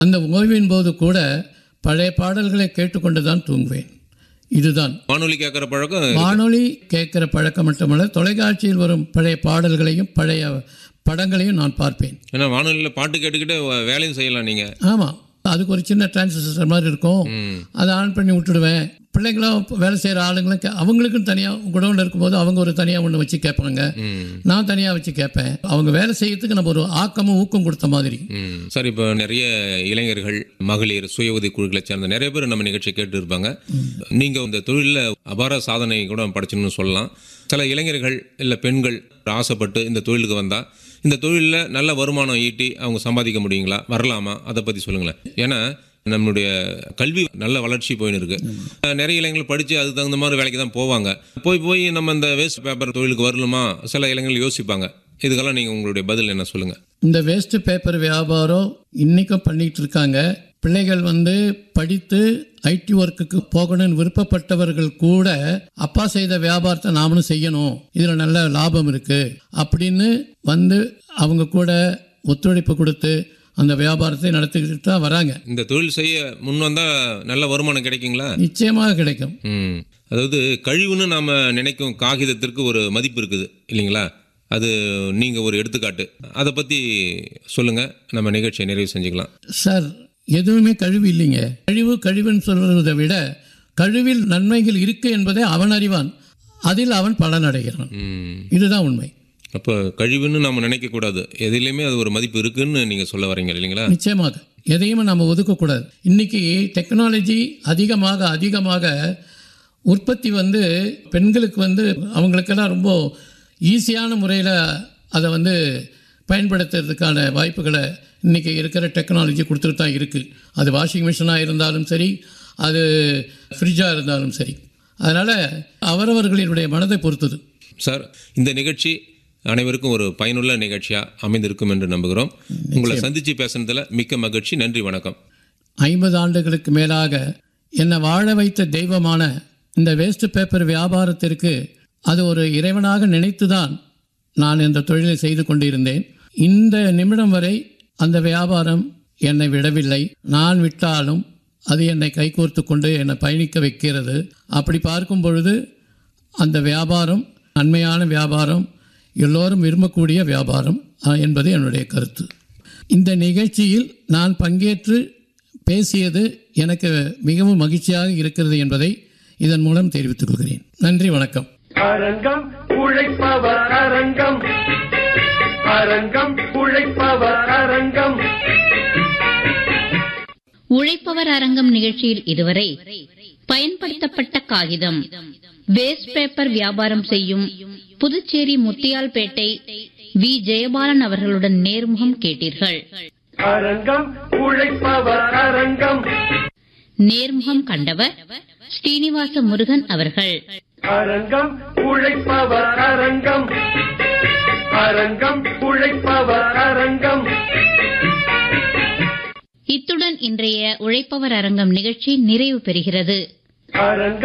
அந்த ஓய்வின் போது கூட பழைய பாடல்களை கேட்டுக்கொண்டு தான் தூங்குவேன் இதுதான் வானொலி கேட்குற பழக்கம் வானொலி கேட்கிற பழக்கம் மட்டுமல்ல தொலைக்காட்சியில் வரும் பழைய பாடல்களையும் பழைய படங்களையும் நான் பார்ப்பேன் ஏன்னா வானொலியில் பாட்டு கேட்டுக்கிட்டே வ- வேலையும் செய்யலாம் நீங்கள் ஆமாம் அதுக்கு ஒரு சின்ன டிரான்சிஸ்டர் மாதிரி இருக்கும் அதை ஆன் பண்ணி விட்டுடுவேன் பிள்ளைங்களும் வேலை செய்கிற ஆளுங்களும் கே- அவங்களுக்கும் தனியாக குடோனில் இருக்கும்போது அவங்க ஒரு தனியாக ஒன்று வச்சு கேட்பாங்க நான் தனியாக வச்சு கேட்பேன் அவங்க வேலை செய்யறதுக்கு நம்ம ஒரு ஆக்கமும் ஊக்கம் கொடுத்த மாதிரி ம் சார் இப்போ நிறைய இளைஞர்கள் மகளிர் சுய உதவி குழுக்களை சேர்ந்த நிறைய பேர் நம்ம நிகழ்ச்சியை கேட்டு இருப்பாங்க நீங்கள் இந்த தொழிலில் அபார சாதனை கூட படைச்சணும்னு சொல்லலாம் சில இளைஞர்கள் இல்லை பெண்கள் ஆசைப்பட்டு இந்த தொழிலுக்கு வந்தால் இந்த தொழிலில் நல்ல வருமானம் ஈட்டி அவங்க சம்பாதிக்க முடியுங்களா வரலாமா அதை பற்றி சொல்லுங்களேன் ஏன்னா நம்மளுடைய கல்வி நல்ல வளர்ச்சி போயின்னு இருக்கு அஹ் நிறைய இளைஞர்கள் படித்து அதுக்கு தகுந்த மாதிரி வேலைக்கு தான் போவாங்க போய் போய் நம்ம இந்த வேஸ்ட் பேப்பர் தொழிலுக்கு வரணுமா சில இளைஞர்கள் யோசிப்பாங்க இதுக்கெல்லாம் நீங்கள் உங்களுடைய பதில் என்ன சொல்லுங்கள் இந்த வேஸ்ட் பேப்பர் வியாபாரம் இன்றைக்கும் பண்ணிட்டு இருக்காங்க பிள்ளைகள் வந்து படித்து ஐடி ஒர்க்குக்கு போகணும்னு விருப்பப்பட்டவர்கள் கூட அப்பா செய்த வியாபாரத்தை நாமளும் செய்யணும் இதில் நல்ல லாபம் இருக்கு அப்படின்னு வந்து அவங்க கூட ஒத்துழைப்பு கொடுத்து அந்த வியாபாரத்தை நடத்திக்கிட்டு தான் வராங்க இந்த தொழில் செய்ய முன் வந்தால் நல்ல வருமானம் கிடைக்குங்களா நிச்சயமாக கிடைக்கும் ம் அதாவது கழிவுன்னு நாம் நினைக்கும் காகிதத்திற்கு ஒரு மதிப்பு இருக்குது இல்லைங்களா அது நீங்கள் ஒரு எடுத்துக்காட்டு அதை பற்றி சொல்லுங்கள் நம்ம நிகழ்ச்சியை நிறைவு செஞ்சுக்கலாம் சார் எதுவுமே கழிவு இல்லைங்க கழிவு கழிவுன்னு சொல்வதை விட கழிவில் நன்மைகள் இருக்கு என்பதை அவன் அறிவான் அதில் அவன் பலன் அடைகிறான் ம் இதுதான் உண்மை அப்போ கழிவுன்னு நாம் நினைக்கக்கூடாது எதுலேயுமே அது ஒரு மதிப்பு இருக்குன்னு நீங்கள் சொல்ல வரீங்க இல்லைங்களா நிச்சயமாக எதையுமே நம்ம ஒதுக்கக்கூடாது இன்னைக்கு டெக்னாலஜி அதிகமாக அதிகமாக உற்பத்தி வந்து பெண்களுக்கு வந்து அவங்களுக்கெல்லாம் ரொம்ப ஈஸியான முறையில் அதை வந்து பயன்படுத்துறதுக்கான வாய்ப்புகளை இன்றைக்கி இருக்கிற டெக்னாலஜி கொடுத்துட்டு தான் இருக்குது அது வாஷிங் மிஷினாக இருந்தாலும் சரி அது ஃப்ரிட்ஜாக இருந்தாலும் சரி அதனால் அவரவர்களினுடைய மனதை பொறுத்தது சார் இந்த நிகழ்ச்சி அனைவருக்கும் ஒரு பயனுள்ள நிகழ்ச்சியாக அமைந்திருக்கும் என்று நம்புகிறோம் உங்களை சந்தித்து பேசுனதில் மிக்க மகிழ்ச்சி நன்றி வணக்கம் ஐம்பது ஆண்டுகளுக்கு மேலாக என்னை வாழ வைத்த தெய்வமான இந்த வேஸ்ட் பேப்பர் வியாபாரத்திற்கு அது ஒரு இறைவனாக நினைத்துதான் நான் இந்த தொழிலை செய்து கொண்டிருந்தேன் இந்த நிமிடம் வரை அந்த வியாபாரம் என்னை விடவில்லை நான் விட்டாலும் அது என்னை கைகோர்த்து கொண்டு என்னை பயணிக்க வைக்கிறது அப்படி பார்க்கும் பொழுது அந்த வியாபாரம் நன்மையான வியாபாரம் எல்லோரும் விரும்பக்கூடிய வியாபாரம் அஹ், என்பது என்னுடைய கருத்து இந்த நிகழ்ச்சியில் நான் பங்கேற்று பேசியது எனக்கு மிகவும் மகிழ்ச்சியாக இருக்கிறது என்பதை இதன் மூலம் தெரிவித்துக் கொள்கிறேன் நன்றி வணக்கம் அரங்கம் உழைப்பவர் அரங்கம் அரங்கம் உழைப்பவர் அரங்கம் உழைப்பவர் அரங்கம் நிகழ்ச்சியில் இதுவரை பயன்படுத்தப்பட்ட காகிதம் வேஸ்ட் பேப்பர் வியாபாரம் செய்யும் புதுச்சேரி முத்தியால்பேட்டை வி ஜெயபாலன் அவர்களுடன் நேர்முகம் கேட்டீர்கள் அரங்கம் உழைப்பவர் அரங்கம் நேர்முகம் கண்டவர் ஸ்ரீனிவாச முருகன் அவர்கள் அரங்கம் உழைப்பவர் அரங்கம் அரங்கம் உழைப்பவர் அரங்கம் இத்துடன் இன்றைய உழைப்பவர் அரங்கம் நிகழ்ச்சி நிறைவு பெறுகிறது அரங்கம்